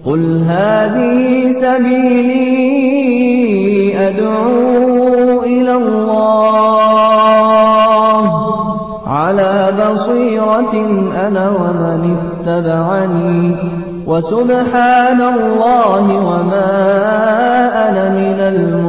قل هذه سبيلي أدعو إلى الله على بصيرة أنا ومن اتبعني وسبحان الله وما أنا من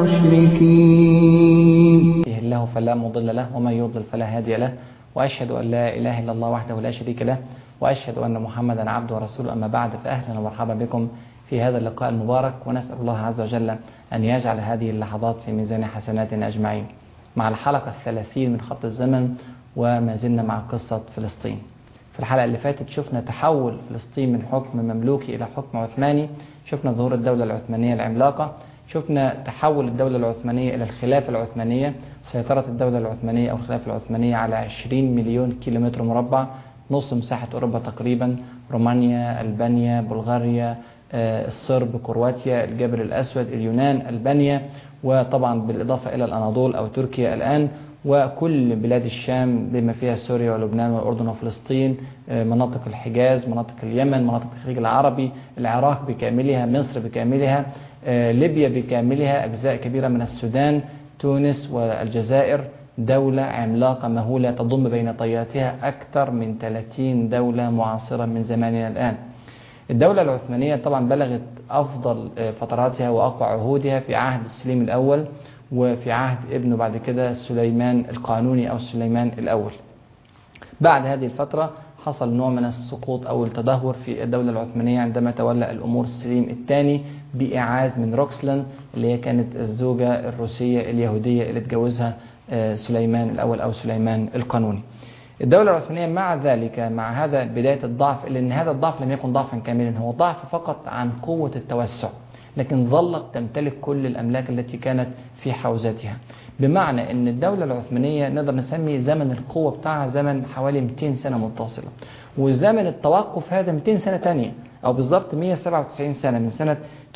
المشركين يهده الله فلا مضل له ومن يضلل فلا هادي له وأشهد أن لا إله إلا الله وحده لا شريك له وأشهد أن محمدا عبده ورسوله أما بعد فأهلا ومرحبا بكم في هذا اللقاء المبارك ونسأل الله عز وجل أن يجعل هذه اللحظات في ميزان حسناتنا أجمعين مع الحلقة الثلاثين من خط الزمن وما زلنا مع قصة فلسطين في الحلقة اللي فاتت شفنا تحول فلسطين من حكم مملوكي إلى حكم عثماني شفنا ظهور الدولة العثمانية العملاقة شفنا تحول الدولة العثمانية إلى الخلافة العثمانية سيطرة الدولة العثمانية أو الخلافة العثمانية على 20 مليون كيلومتر مربع نص مساحة أوروبا تقريبا رومانيا ألبانيا بلغاريا الصرب كرواتيا الجبل الأسود اليونان ألبانيا وطبعا بالإضافة إلى الأناضول أو تركيا الآن وكل بلاد الشام بما فيها سوريا ولبنان والأردن وفلسطين مناطق الحجاز مناطق اليمن مناطق الخليج العربي العراق بكاملها مصر بكاملها ليبيا بكاملها أجزاء كبيرة من السودان تونس والجزائر دولة عملاقة مهولة تضم بين طياتها أكثر من 30 دولة معاصرة من زماننا الآن الدولة العثمانية طبعا بلغت أفضل فتراتها وأقوى عهودها في عهد سليم الأول وفي عهد ابنه بعد كده سليمان القانوني أو سليمان الأول بعد هذه الفترة حصل نوع من السقوط أو التدهور في الدولة العثمانية عندما تولى الأمور سليم الثاني بإعاز من روكسلان اللي هي كانت الزوجة الروسية اليهودية اللي اتجوزها سليمان الأول أو سليمان القانوني الدولة العثمانية مع ذلك مع هذا بداية الضعف إلا أن هذا الضعف لم يكن ضعفا كاملا هو ضعف فقط عن قوة التوسع لكن ظلت تمتلك كل الأملاك التي كانت في حوزتها بمعنى أن الدولة العثمانية نقدر نسمي زمن القوة بتاعها زمن حوالي 200 سنة متصلة وزمن التوقف هذا 200 سنة تانية أو بالضبط 197 سنة من سنة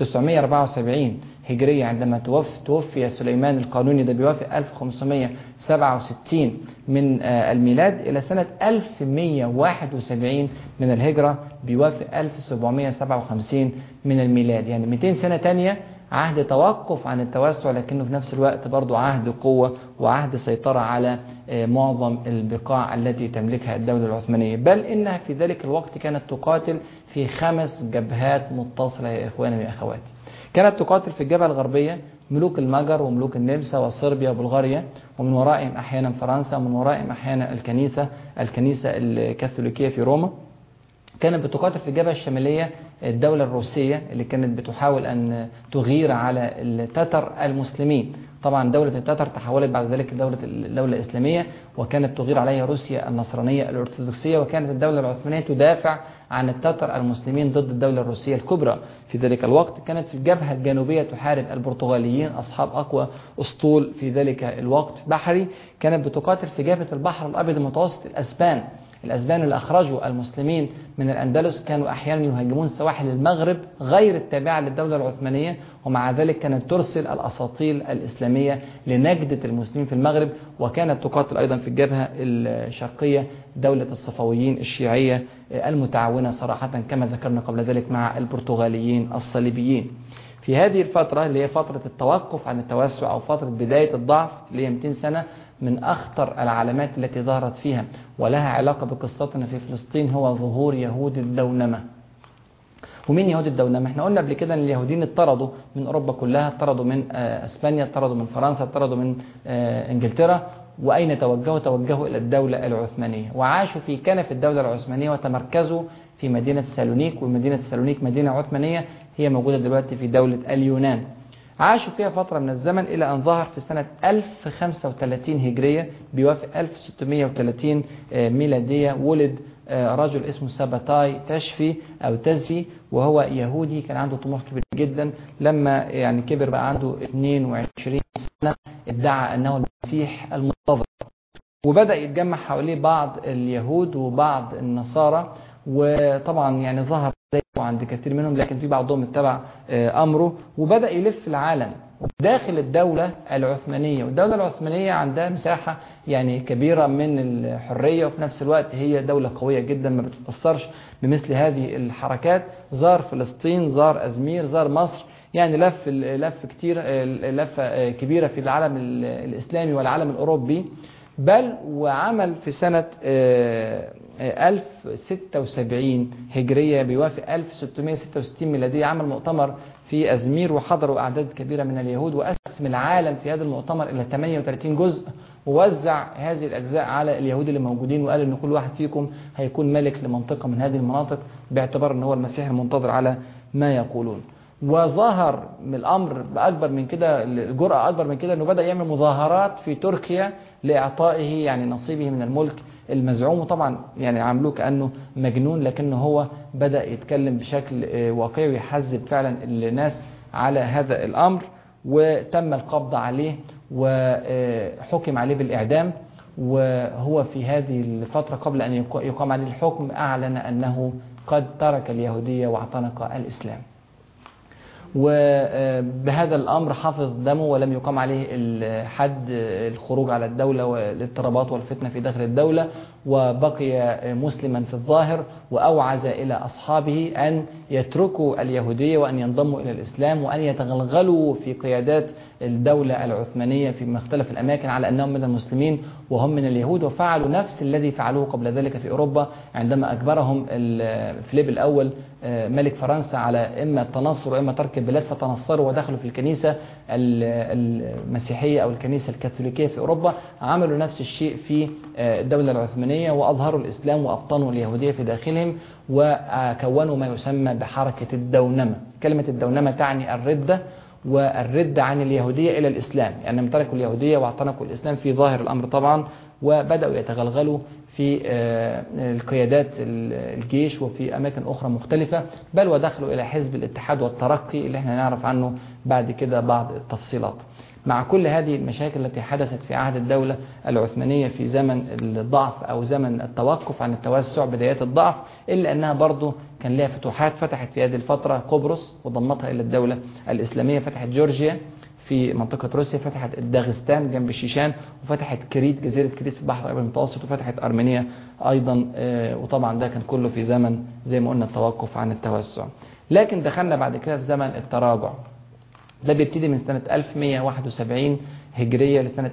974 هجرية عندما توفي, توفي سليمان القانوني ده بيوافق 1567 من الميلاد إلى سنة 1171 من الهجرة بيوافق 1757 من الميلاد يعني 200 سنة تانية عهد توقف عن التوسع لكنه في نفس الوقت برضو عهد قوة وعهد سيطرة على معظم البقاع التي تملكها الدولة العثمانية بل إنها في ذلك الوقت كانت تقاتل في خمس جبهات متصلة يا إخواني يا أخواتي كانت تقاتل في الجبهة الغربية ملوك المجر وملوك النمسا وصربيا وبلغاريا ومن ورائهم أحيانا فرنسا ومن ورائهم أحيانا الكنيسة الكنيسة الكاثوليكية في روما كانت بتقاتل في الجبهة الشمالية الدولة الروسية اللي كانت بتحاول أن تغير على التتر المسلمين طبعا دولة التتر تحولت بعد ذلك لدولة الدولة الإسلامية وكانت تغير عليها روسيا النصرانية الأرثوذكسية وكانت الدولة العثمانية تدافع عن التتر المسلمين ضد الدولة الروسية الكبرى في ذلك الوقت كانت في الجبهة الجنوبية تحارب البرتغاليين أصحاب أقوى أسطول في ذلك الوقت بحري كانت بتقاتل في جبهة البحر الأبيض المتوسط الأسبان الأسبان اللي أخرجوا المسلمين من الأندلس كانوا أحيانا يهاجمون سواحل المغرب غير التابعة للدولة العثمانية ومع ذلك كانت ترسل الأساطيل الإسلامية لنجدة المسلمين في المغرب وكانت تقاتل أيضا في الجبهة الشرقية دولة الصفويين الشيعية المتعاونة صراحة كما ذكرنا قبل ذلك مع البرتغاليين الصليبيين في هذه الفترة اللي هي فترة التوقف عن التوسع أو فترة بداية الضعف اللي هي 200 سنة من أخطر العلامات التي ظهرت فيها ولها علاقة بقصتنا في فلسطين هو ظهور يهود الدونمة ومين يهود الدونمة؟ احنا قلنا قبل كده ان اليهوديين اطردوا من اوروبا كلها اطردوا من اسبانيا اطردوا من فرنسا اطردوا من انجلترا واين توجهوا؟ توجهوا الى الدولة العثمانية وعاشوا في كنف الدولة العثمانية وتمركزوا في مدينة سالونيك ومدينة سالونيك مدينة عثمانية هي موجودة دلوقتي في دولة اليونان عاشوا فيها فترة من الزمن إلى أن ظهر في سنة 1035 هجرية بيوافق 1630 ميلادية ولد رجل اسمه ساباتاي تشفي أو تزفي وهو يهودي كان عنده طموح كبير جدا لما يعني كبر بقى عنده 22 سنة ادعى أنه المسيح المنتظر وبدأ يتجمع حواليه بعض اليهود وبعض النصارى وطبعا يعني ظهر عند كثير منهم لكن في بعضهم اتبع امره وبدا يلف العالم داخل الدولة العثمانية والدولة العثمانية عندها مساحة يعني كبيرة من الحرية وفي نفس الوقت هي دولة قوية جدا ما بتتأثرش بمثل هذه الحركات زار فلسطين زار أزمير زار مصر يعني لف لف كتير لفة كبيرة في العالم الإسلامي والعالم الأوروبي بل وعمل في سنة 1076 هجرية بيوافق 1666 ميلادية عمل مؤتمر في أزمير وحضروا أعداد كبيرة من اليهود وقسم العالم في هذا المؤتمر إلى 38 جزء ووزع هذه الأجزاء على اليهود اللي موجودين وقال إن كل واحد فيكم هيكون ملك لمنطقة من هذه المناطق باعتبار أن هو المسيح المنتظر على ما يقولون وظهر من الأمر بأكبر من كده الجرأة أكبر من كده أنه بدأ يعمل مظاهرات في تركيا لإعطائه يعني نصيبه من الملك المزعوم وطبعا يعني عاملوه كأنه مجنون لكنه هو بدأ يتكلم بشكل واقعي ويحذب فعلا الناس على هذا الأمر وتم القبض عليه وحكم عليه بالإعدام وهو في هذه الفترة قبل أن يقام عليه الحكم أعلن أنه قد ترك اليهودية واعتنق الإسلام وبهذا الأمر حافظ دمه ولم يقام عليه الحد الخروج على الدولة والاضطرابات والفتنة في داخل الدولة وبقي مسلما في الظاهر وأوعز إلى أصحابه أن يتركوا اليهودية وأن ينضموا إلى الإسلام وأن يتغلغلوا في قيادات الدولة العثمانية في مختلف الأماكن على أنهم من المسلمين وهم من اليهود وفعلوا نفس الذي فعلوه قبل ذلك في أوروبا عندما أجبرهم فيليب الأول ملك فرنسا على إما التنصر وإما ترك البلاد فتنصروا ودخلوا في الكنيسة المسيحية أو الكنيسة الكاثوليكية في أوروبا عملوا نفس الشيء في الدولة العثمانية وأظهروا الإسلام وأبطنوا اليهودية في داخلهم وكونوا ما يسمى بحركة الدونمة كلمة الدونمة تعني الردة والردة عن اليهودية إلى الإسلام يعني يعني تركوا اليهودية واعتنقوا الإسلام في ظاهر الأمر طبعا وبدأوا يتغلغلوا في القيادات الجيش وفي أماكن أخرى مختلفة بل ودخلوا إلى حزب الاتحاد والترقي اللي احنا نعرف عنه بعد كده بعض التفصيلات مع كل هذه المشاكل التي حدثت في عهد الدولة العثمانية في زمن الضعف أو زمن التوقف عن التوسع بدايات الضعف إلا أنها برضو كان لها فتوحات فتحت في هذه الفترة قبرص وضمتها إلى الدولة الإسلامية فتحت جورجيا في منطقة روسيا فتحت داغستان جنب الشيشان وفتحت كريت جزيرة كريت في البحر الأبيض المتوسط وفتحت أرمينيا أيضا وطبعا ده كان كله في زمن زي ما قلنا التوقف عن التوسع لكن دخلنا بعد كده في زمن التراجع ده بيبتدي من سنة 1171 هجرية لسنة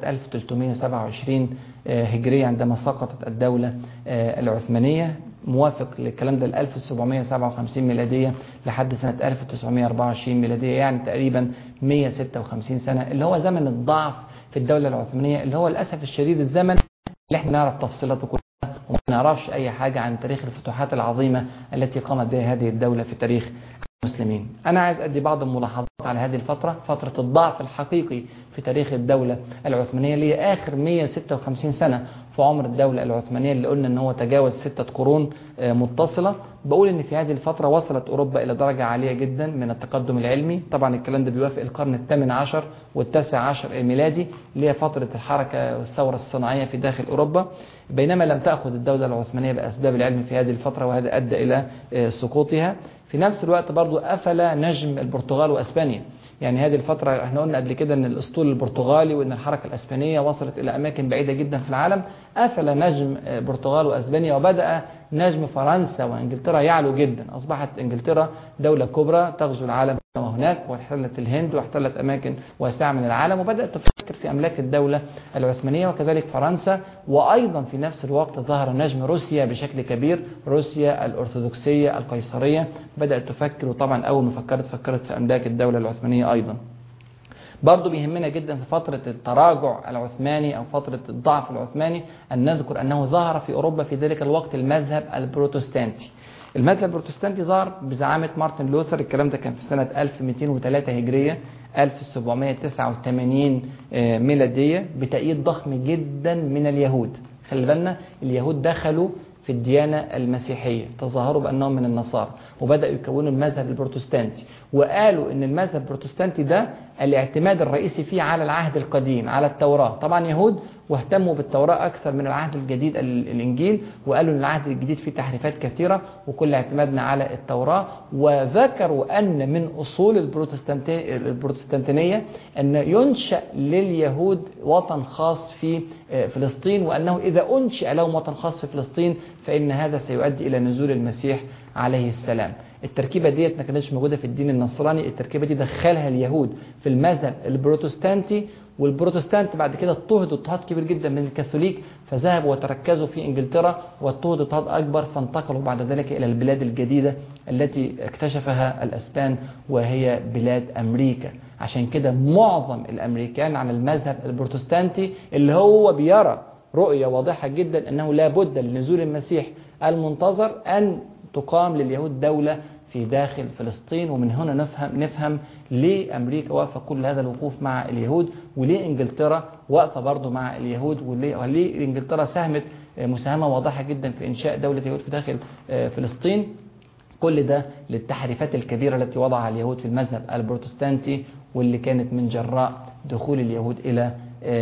1327 هجرية عندما سقطت الدولة العثمانية موافق للكلام ده ل 1757 ميلادية لحد سنة 1924 ميلادية يعني تقريبا 156 سنة اللي هو زمن الضعف في الدولة العثمانية اللي هو للأسف الشديد الزمن اللي احنا نعرف تفصيلاته كلها وما نعرفش أي حاجة عن تاريخ الفتوحات العظيمة التي قامت بها هذه الدولة في تاريخ المسلمين أنا عايز أدي بعض الملاحظات على هذه الفترة فترة الضعف الحقيقي في تاريخ الدولة العثمانية اللي هي آخر 156 سنة في عمر الدولة العثمانية اللي قلنا ان هو تجاوز ستة قرون متصلة بقول ان في هذه الفترة وصلت اوروبا الى درجة عالية جدا من التقدم العلمي طبعا الكلام ده بيوافق القرن الثامن عشر والتاسع عشر الميلادي اللي هي فترة الحركة والثورة الصناعية في داخل اوروبا بينما لم تأخذ الدولة العثمانية بأسباب العلم في هذه الفترة وهذا أدى إلى سقوطها في نفس الوقت برضو قفل نجم البرتغال وأسبانيا يعني هذه الفترة احنا قلنا قبل كده ان الاسطول البرتغالي وان الحركة الاسبانية وصلت الى اماكن بعيدة جدا في العالم قفل نجم البرتغال واسبانيا وبدأ نجم فرنسا وانجلترا يعلو جدا اصبحت انجلترا دولة كبرى تغزو العالم وهناك واحتلت الهند واحتلت اماكن واسعة من العالم وبدأت تفكر في املاك الدولة العثمانية وكذلك فرنسا وايضا في نفس الوقت ظهر نجم روسيا بشكل كبير روسيا الارثوذكسية القيصرية بدأت تفكر وطبعا اول ما فكرت فكرت في املاك الدولة العثمانية ايضا برضو بيهمنا جدا في فترة التراجع العثماني أو فترة الضعف العثماني أن نذكر أنه ظهر في أوروبا في ذلك الوقت المذهب البروتستانتي المذهب البروتستانتي ظهر بزعامة مارتن لوثر الكلام ده كان في سنة 1203 هجرية 1789 ميلادية بتأييد ضخم جدا من اليهود خلي بالنا اليهود دخلوا في الديانة المسيحية تظاهروا بأنهم من النصارى وبدأوا يكونوا المذهب البروتستانتي وقالوا أن المذهب البروتستانتي ده الاعتماد الرئيسي فيه على العهد القديم على التوراة طبعا يهود واهتموا بالتوراة أكثر من العهد الجديد الإنجيل وقالوا أن العهد الجديد فيه تحريفات كثيرة وكل اعتمادنا على التوراة وذكروا أن من أصول البروتستانتينية أن ينشأ لليهود وطن خاص في فلسطين وأنه إذا أنشئ لهم وطن خاص في فلسطين فإن هذا سيؤدي إلى نزول المسيح عليه السلام التركيبة ديت ما كانتش موجودة في الدين النصراني التركيبة دي دخلها اليهود في المذهب البروتستانتي والبروتستانت بعد كده اضطهدوا اضطهاد كبير جدا من الكاثوليك فذهبوا وتركزوا في انجلترا واضطهدوا اضطهاد اكبر فانتقلوا بعد ذلك الى البلاد الجديدة التي اكتشفها الاسبان وهي بلاد امريكا عشان كده معظم الامريكان على المذهب البروتستانتي اللي هو بيرى رؤية واضحة جدا انه لا بد لنزول المسيح المنتظر ان تقام لليهود دولة في داخل فلسطين ومن هنا نفهم نفهم ليه امريكا واقفه كل هذا الوقوف مع اليهود وليه انجلترا واقفه برضه مع اليهود وليه, وليه انجلترا ساهمت مساهمه واضحه جدا في انشاء دوله يهود في داخل فلسطين كل ده للتحريفات الكبيره التي وضعها اليهود في المذهب البروتستانتي واللي كانت من جراء دخول اليهود الى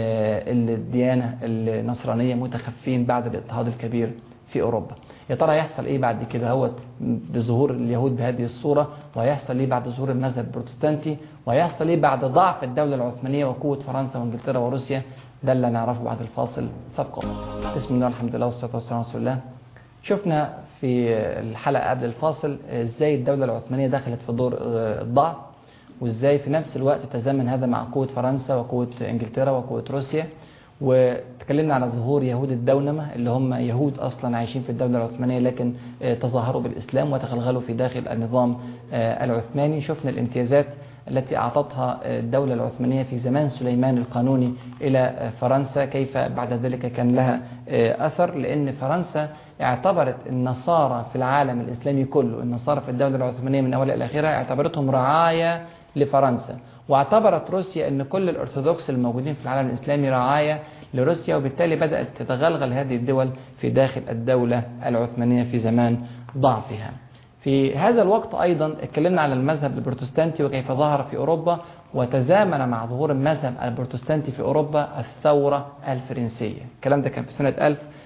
الديانه النصرانيه متخفين بعد الاضطهاد الكبير في اوروبا يا ترى هيحصل ايه بعد كده هو بظهور اليهود بهذه الصورة وهيحصل ايه بعد ظهور المذهب البروتستانتي وهيحصل ايه بعد ضعف الدولة العثمانية وقوة فرنسا وانجلترا وروسيا ده اللي نعرفه بعد الفاصل فابقوا بسم الله الحمد لله والصلاة والسلام على رسول الله شفنا في الحلقة قبل الفاصل ازاي الدولة العثمانية دخلت في دور الضعف وازاي في نفس الوقت تزامن هذا مع قوة فرنسا وقوة انجلترا وقوة روسيا وتكلمنا على ظهور يهود الدونمة اللي هم يهود أصلا عايشين في الدولة العثمانية لكن تظاهروا بالإسلام وتغلغلوا في داخل النظام العثماني شفنا الامتيازات التي أعطتها الدولة العثمانية في زمان سليمان القانوني إلى فرنسا كيف بعد ذلك كان لها أثر لأن فرنسا اعتبرت النصارى في العالم الإسلامي كله النصارى في الدولة العثمانية من أولها إلى آخرها اعتبرتهم رعاية لفرنسا واعتبرت روسيا أن كل الأرثوذكس الموجودين في العالم الإسلامي رعاية لروسيا وبالتالي بدأت تتغلغل هذه الدول في داخل الدولة العثمانية في زمان ضعفها في هذا الوقت أيضا اتكلمنا على المذهب البروتستانتي وكيف ظهر في أوروبا وتزامن مع ظهور المذهب البروتستانتي في أوروبا الثورة الفرنسية الكلام ده كان في سنة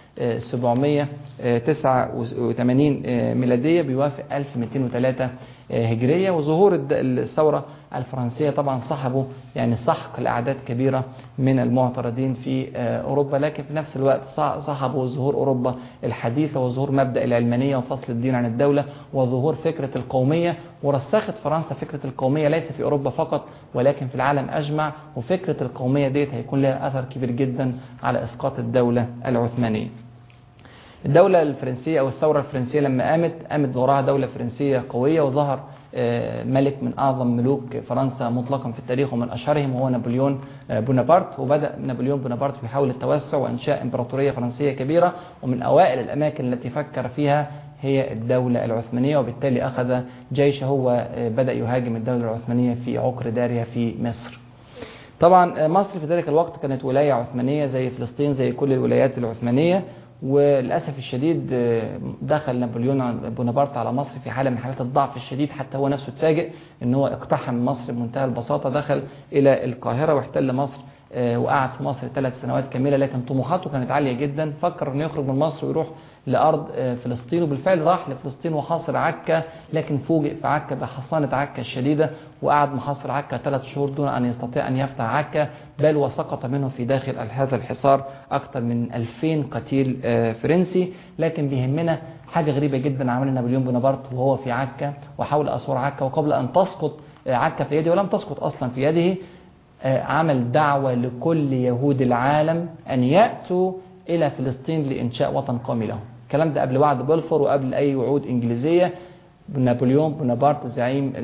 1789 ميلادية بيوافق 1203 هجرية وظهور الثورة الفرنسية طبعا صحبوا يعني سحق لأعداد كبيرة من المعترضين في أوروبا لكن في نفس الوقت صحبوا ظهور أوروبا الحديثة وظهور مبدأ العلمانية وفصل الدين عن الدولة وظهور فكرة القومية ورسخت فرنسا فكرة القومية ليس في أوروبا فقط ولكن في العالم أجمع وفكرة القومية ديت هيكون لها أثر كبير جدا على إسقاط الدولة العثمانية الدولة الفرنسية أو الثورة الفرنسية لما قامت قامت وراها دولة فرنسية قوية وظهر ملك من أعظم ملوك فرنسا مطلقا في التاريخ ومن أشهرهم هو نابليون بونابرت وبدأ نابليون بونابرت يحاول التوسع وإنشاء إمبراطورية فرنسية كبيرة ومن أوائل الأماكن التي فكر فيها هي الدولة العثمانية وبالتالي أخذ جيشه وبدأ يهاجم الدولة العثمانية في عقر دارها في مصر طبعا مصر في ذلك الوقت كانت ولاية عثمانية زي فلسطين زي كل الولايات العثمانية وللأسف الشديد دخل نابليون بونابرت على مصر في حالة من حالات الضعف الشديد حتى هو نفسه اتفاجئ ان هو اقتحم مصر بمنتهى البساطة دخل إلى القاهرة واحتل مصر وقعد في مصر ثلاث سنوات كاملة لكن طموحاته كانت عالية جدا فكر انه يخرج من مصر ويروح لأرض فلسطين وبالفعل راح لفلسطين وحاصر عكا لكن فوجئ في عكا بحصانة عكا الشديدة وقعد محاصر عكا ثلاث شهور دون أن يستطيع أن يفتح عكا بل وسقط منه في داخل هذا الحصار أكثر من 2000 قتيل فرنسي لكن بيهمنا حاجة غريبة جدا عملها نابليون بونابرت وهو في عكا وحاول أسوار عكا وقبل أن تسقط عكا في يده ولم تسقط أصلا في يده عمل دعوة لكل يهود العالم أن يأتوا إلى فلسطين لإنشاء وطن قومي لهم الكلام ده قبل وعد بلفور وقبل أي وعود إنجليزية نابليون بونابرت زعيم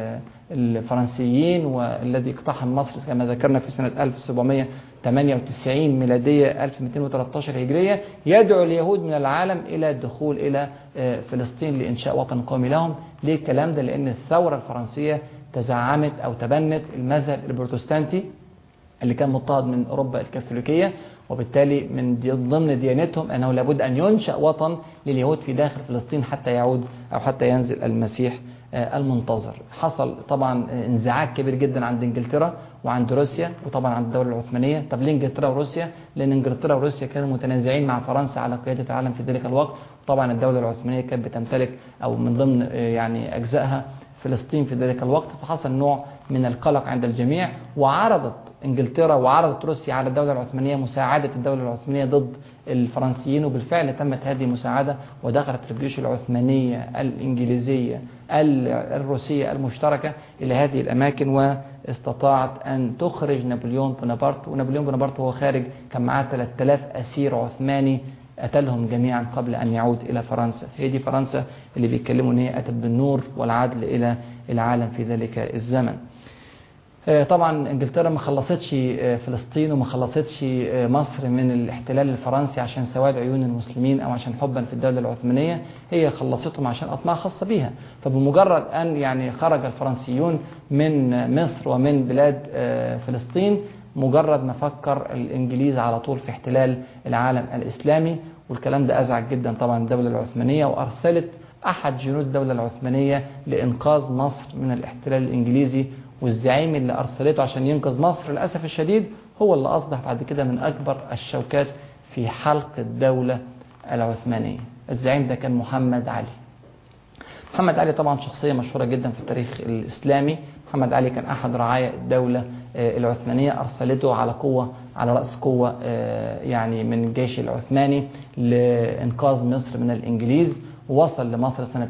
الفرنسيين والذي اقتحم مصر كما ذكرنا في سنة 1798 ميلادية 1213 هجرية يدعو اليهود من العالم إلى الدخول إلى فلسطين لإنشاء وطن قومي لهم ليه الكلام ده لأن الثورة الفرنسية تزعمت أو تبنت المذهب البروتستانتي اللي كان مضطهد من أوروبا الكاثوليكية وبالتالي من ضمن ديانتهم أنه لابد أن ينشأ وطن لليهود في داخل فلسطين حتى يعود أو حتى ينزل المسيح المنتظر حصل طبعا انزعاج كبير جدا عند انجلترا وعند روسيا وطبعا عند الدولة العثمانية طب ليه انجلترا وروسيا لان انجلترا وروسيا كانوا متنازعين مع فرنسا على قيادة العالم في ذلك الوقت طبعا الدولة العثمانية كانت بتمتلك او من ضمن يعني اجزائها فلسطين في ذلك الوقت فحصل نوع من القلق عند الجميع وعرضت انجلترا وعرضت روسيا على الدولة العثمانية مساعدة الدولة العثمانية ضد الفرنسيين وبالفعل تمت هذه المساعدة ودخلت الجيوش العثمانية الإنجليزية الروسية المشتركة إلى هذه الأماكن واستطاعت أن تخرج نابليون بونابرت ونابليون بونابرت وهو خارج كان معاه 3000 أسير عثماني قتلهم جميعا قبل أن يعود إلى فرنسا هي دي فرنسا اللي بيتكلموا أن هي أتت بالنور والعدل إلى العالم في ذلك الزمن طبعا انجلترا ما خلصتش فلسطين وما خلصتش مصر من الاحتلال الفرنسي عشان سواد عيون المسلمين او عشان حبا في الدولة العثمانية هي خلصتهم عشان اطماع خاصة بيها فبمجرد ان يعني خرج الفرنسيون من مصر ومن بلاد فلسطين مجرد ما فكر الانجليز على طول في احتلال العالم الاسلامي والكلام ده ازعج جدا طبعا الدولة العثمانية وارسلت احد جنود الدولة العثمانية لانقاذ مصر من الاحتلال الانجليزي والزعيم اللي أرسلته عشان ينقذ مصر للأسف الشديد هو اللي أصبح بعد كده من أكبر الشوكات في حلق الدولة العثمانية الزعيم ده كان محمد علي محمد علي طبعا شخصية مشهورة جدا في التاريخ الإسلامي محمد علي كان أحد رعايا الدولة العثمانية أرسلته على قوة على رأس قوة يعني من الجيش العثماني لإنقاذ مصر من الإنجليز ووصل لمصر سنة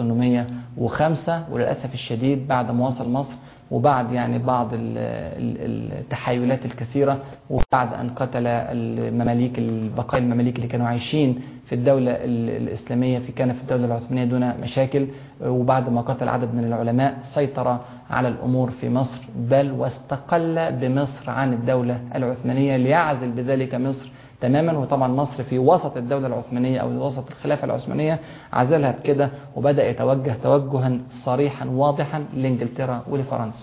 1805 وللأسف الشديد بعد ما وصل مصر وبعد يعني بعض التحايلات الكثيرة وبعد أن قتل المماليك البقايا المماليك اللي كانوا عايشين في الدولة الإسلامية في كان في الدولة العثمانية دون مشاكل وبعد ما قتل عدد من العلماء سيطر على الأمور في مصر بل واستقل بمصر عن الدولة العثمانية ليعزل بذلك مصر تماما وطبعا مصر في وسط الدولة العثمانية أو وسط الخلافة العثمانية عزلها بكده وبدأ يتوجه توجها صريحا واضحا لإنجلترا ولفرنسا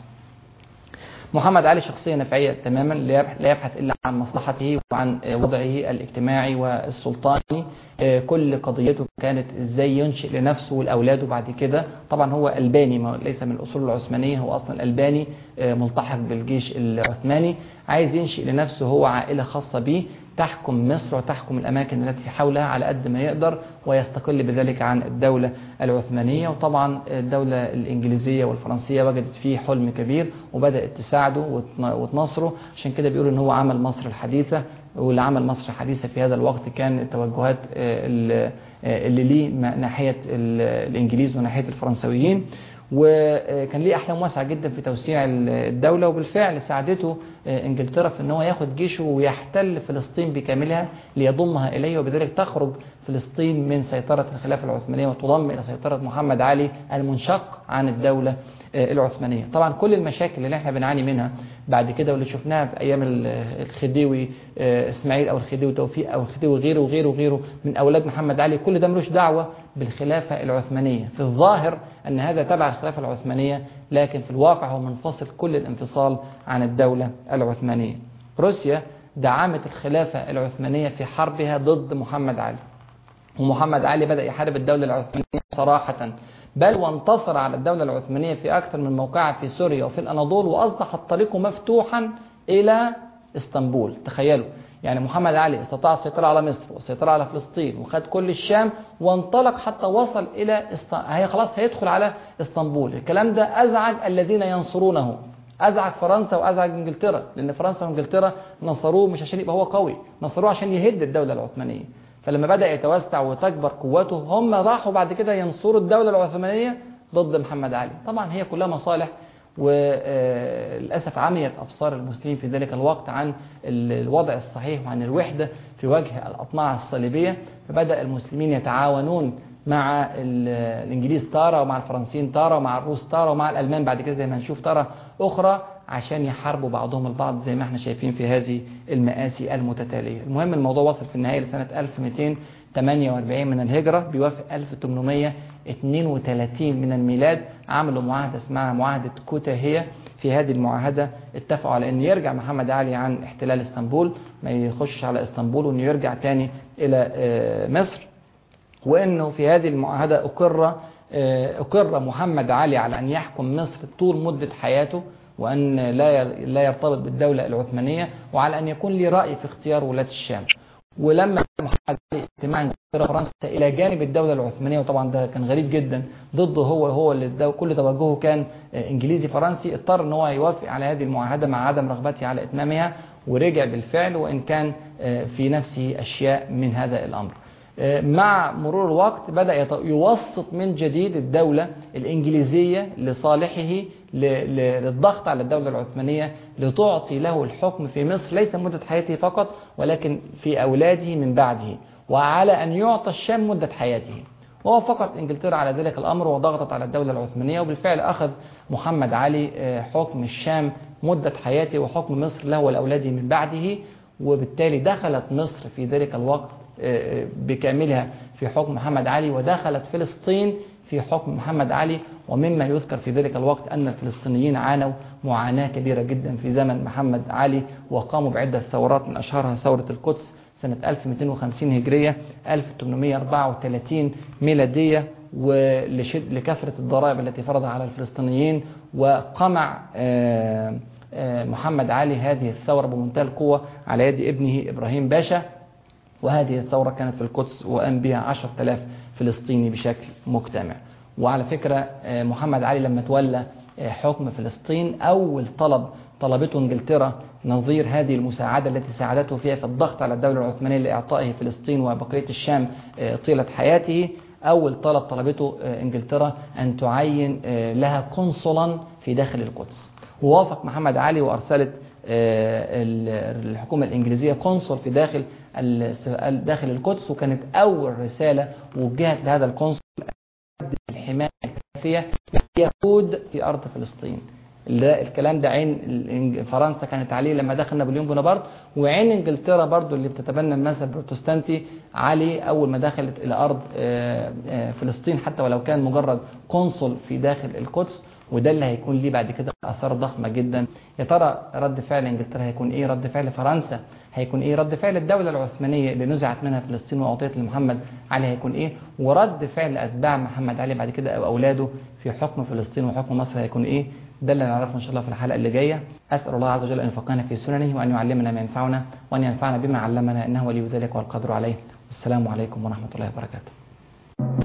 محمد علي شخصية نفعية تماما لا يبحث إلا عن مصلحته وعن وضعه الاجتماعي والسلطاني كل قضيته كانت ازاي ينشئ لنفسه ولأولاده بعد كده طبعا هو ألباني ليس من الأصول العثمانية هو أصلا ألباني ملتحق بالجيش العثماني عايز ينشئ لنفسه هو عائلة خاصة به تحكم مصر وتحكم الأماكن التي حولها على قد ما يقدر ويستقل بذلك عن الدولة العثمانية وطبعا الدولة الإنجليزية والفرنسية وجدت فيه حلم كبير وبدأت تساعده وتنصره عشان كده بيقولوا ان هو عمل مصر الحديثة واللي عمل مصر الحديثة في هذا الوقت كان التوجهات اللي ليه ناحية الإنجليز وناحية الفرنسويين وكان ليه احلام واسعه جدا في توسيع الدوله وبالفعل ساعدته انجلترا في ان هو ياخد جيشه ويحتل فلسطين بكاملها ليضمها اليه وبذلك تخرج فلسطين من سيطره الخلافه العثمانيه وتضم الى سيطره محمد علي المنشق عن الدوله العثمانية طبعا كل المشاكل اللي احنا بنعاني منها بعد كده واللي شفناها في ايام الخديوي اسماعيل او الخديوي توفيق او الخديوي غيره وغيره وغيره من اولاد محمد علي كل ده ملوش دعوة بالخلافة العثمانية في الظاهر ان هذا تبع الخلافة العثمانية لكن في الواقع هو منفصل كل الانفصال عن الدولة العثمانية روسيا دعمت الخلافة العثمانية في حربها ضد محمد علي ومحمد علي بدأ يحارب الدولة العثمانية صراحة بل وانتصر على الدولة العثمانية في أكثر من موقعة في سوريا وفي الأناضول وأصبح الطريق مفتوحا إلى اسطنبول تخيلوا يعني محمد علي استطاع السيطرة على مصر والسيطرة على فلسطين وخد كل الشام وانطلق حتى وصل إلى است... هي خلاص هيدخل على اسطنبول الكلام ده أزعج الذين ينصرونه أزعج فرنسا وأزعج إنجلترا لأن فرنسا وإنجلترا نصروه مش عشان يبقى هو قوي نصروه عشان يهد الدولة العثمانية فلما بدأ يتوسع وتكبر قوته هم راحوا بعد كده ينصروا الدولة العثمانية ضد محمد علي طبعا هي كلها مصالح وللأسف عميت أبصار المسلمين في ذلك الوقت عن الوضع الصحيح وعن الوحدة في وجه الأطماع الصليبية فبدأ المسلمين يتعاونون مع الإنجليز تارة ومع الفرنسيين تارة ومع الروس تارة ومع الألمان بعد كده زي ما هنشوف تارة أخرى عشان يحاربوا بعضهم البعض زي ما احنا شايفين في هذه المآسي المتتالية المهم الموضوع وصل في النهاية لسنة 1248 من الهجرة بيوافق 1832 من الميلاد عملوا معاهدة اسمها معاهدة كوتاهية في هذه المعاهدة اتفقوا على ان يرجع محمد علي عن احتلال اسطنبول ما يخشش على اسطنبول وانه يرجع تاني الى مصر وانه في هذه المعاهدة اقر اقر محمد علي على ان يحكم مصر طول مدة حياته وأن لا لا يرتبط بالدولة العثمانية وعلى أن يكون لي رأي في اختيار ولاة الشام ولما محمد علي اجتماع انجلترا فرنسا الى جانب الدوله العثمانيه وطبعا ده كان غريب جدا ضده هو هو اللي كل توجهه كان انجليزي فرنسي اضطر ان هو يوافق على هذه المعاهده مع عدم رغبته على اتمامها ورجع بالفعل وان كان في نفسه اشياء من هذا الامر. مع مرور الوقت بدأ يوسط من جديد الدولة الإنجليزية لصالحه للضغط على الدولة العثمانية لتعطي له الحكم في مصر ليس مدة حياته فقط ولكن في أولاده من بعده وعلى أن يعطى الشام مدة حياته ووافقت انجلترا على ذلك الامر وضغطت على الدوله العثمانيه وبالفعل اخذ محمد علي حكم الشام مده حياته وحكم مصر له ولاولاده من بعده وبالتالي دخلت مصر في ذلك الوقت بكاملها في حكم محمد علي ودخلت فلسطين في حكم محمد علي ومما يذكر في ذلك الوقت أن الفلسطينيين عانوا معاناة كبيرة جدا في زمن محمد علي وقاموا بعدة ثورات من أشهرها ثورة القدس سنة 1250 هجرية 1834 ميلادية ولشد لكثرة الضرائب التي فرضها على الفلسطينيين وقمع محمد علي هذه الثورة بمنتهى القوة على يد ابنه إبراهيم باشا وهذه الثورة كانت في القدس وقام بها 10000 فلسطيني بشكل مجتمع وعلى فكرة محمد علي لما تولى حكم فلسطين أول طلب طلبته انجلترا نظير هذه المساعدة التي ساعدته فيها في الضغط على الدولة العثمانية لإعطائه فلسطين وبقية الشام طيلة حياته أول طلب طلبته انجلترا أن تعين لها قنصلا في داخل القدس ووافق محمد علي وأرسلت الحكومة الإنجليزية قنصل في داخل داخل القدس وكانت أول رسالة وجهت لهذا القنصل الحماية الكافية لليهود في أرض فلسطين ده الكلام ده عين فرنسا كانت عليه لما دخل نابليون بونابرت وعين انجلترا برضو اللي بتتبنى المذهب البروتستانتي عليه اول ما دخلت الى ارض فلسطين حتى ولو كان مجرد قنصل في داخل القدس وده اللي هيكون ليه بعد كده اثار ضخمه جدا يا ترى رد فعل انجلترا هيكون ايه رد فعل فرنسا هيكون ايه رد فعل الدوله العثمانيه اللي نزعت منها فلسطين واعطيت لمحمد علي هيكون ايه ورد فعل اتباع محمد علي بعد كده او اولاده في حكم فلسطين وحكم مصر هيكون ايه ده اللي نعرفه ان شاء الله في الحلقه اللي جايه اسال الله عز وجل ان يفقهنا في سننه وان يعلمنا ما ينفعنا وان ينفعنا بما علمنا انه ولي ذلك والقدر عليه والسلام عليكم ورحمه الله وبركاته